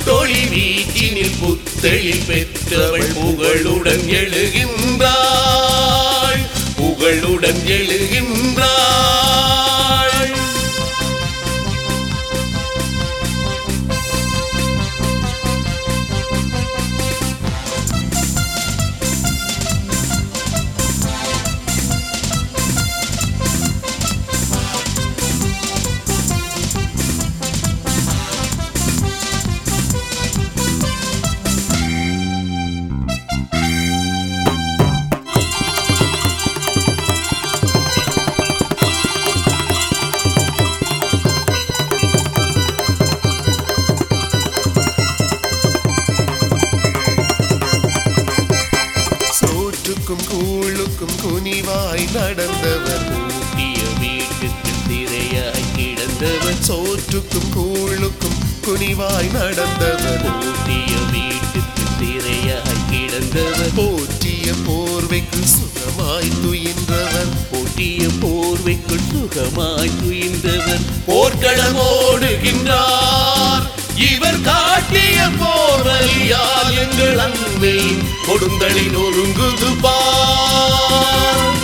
பட்டொளி வீச்சினில் புத்தெழில் பெற்றவள் புகழுடன் எழுகின்றாள் புகழுடன் எழுகின்றாள் சோற்றுக்கும் கூழுக்கும் குனிவாய் நடந்தவர் பூட்டிய வீட்டுக்கு திரையாய் கிடந்தவர் சோற்றுக்கும் கூழுக்கும் குனிவாய் நடந்தவர் பூட்டிய வீட்டுக்கு திரையாய் கிடந்தவர் போற்றிய போர்வைக்கு சுகமாய் துயின்றவர் போட்டிய போர்வைக்குள் சுகமாய் துயின்றவர் போர்க்களம் ஓடுகின்றார் இவர் காட்டிய போர்வலியால் எங்கள் அன்பை கொடுந்தளின் ஒருங்குது பார்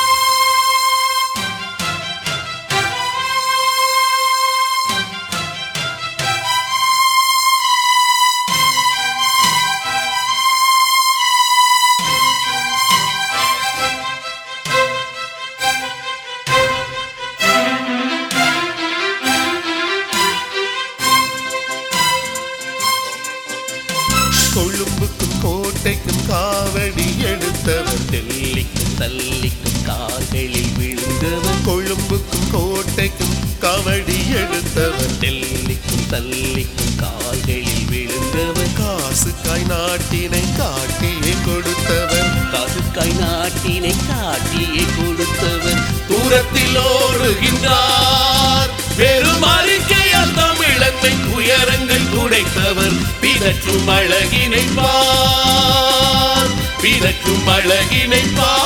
கொழும்புக்கும் கோட்டைக்கும் காவடி எடுத்தவர் தெல்லிக்கும் தள்ளிக்கும் கால்களில் விழுந்தவர் கொழும்புக்கும் கோட்டைக்கும் காவடி எடுத்தவர் தெல்லிக்கும் தள்ளிக்கும் கால்களில் விழுந்தவர் காசுக்காய் நாட்டினை காட்டியே கொடுத்தவர் காசுக்காய் நாட்டினை காட்டியே கொடுத்தவர் தூரத்தில் ஓடுகின்றார் பெரும் அறிக்கையால் தமிழன்மை துயரங்கள் துடைத்தவர் பிதற்றும் அழகினை பார் பிதற்றும் அழகினை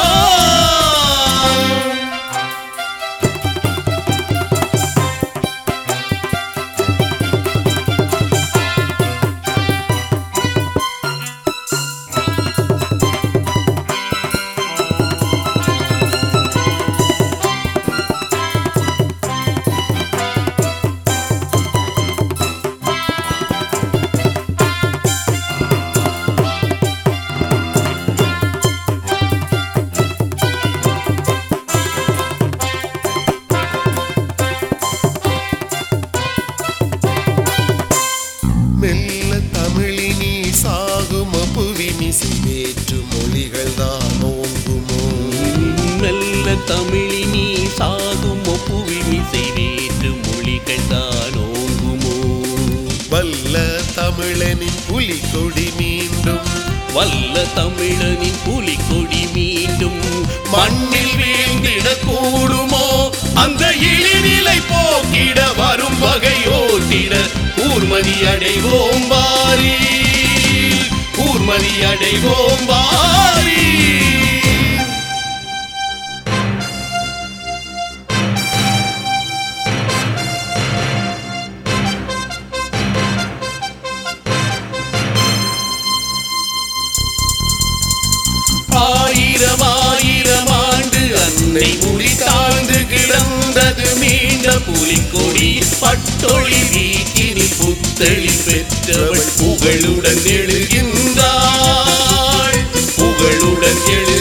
பார் மெல்ல தமிழினி சாகுமோ புவிமிசை வேற்று மொழிகள் தான் ஓங்குமோ நல்ல தமிழினி சாகுமோ புவிமிசை வேற்று மொழிகள் தான் ஓங்குமோ வல்ல தமிழனின் புலிகொடி மீண்டும் வல்ல தமிழனின் புலிக்கொடி மீண்டும் மண்ணில் வீழ்ந்திட கூடுமோ அந்த இழிநிலை போக்கிட வரும் வகை ஓட்டிட கூர்மதி அடைவோம் வாரி கூர்மதி அடைவோம் வாரி ஆயிரம் ஆயிரம் ஆண்டு அன்னை முடி தாழ்ந்து கிடந்தது மீண்ட புலிக்கொடி பட்டொளி வீட்டினி புத்தளி பெற்றவள் புகழுடன் எழுகின்றாள் புகழுடன் எழு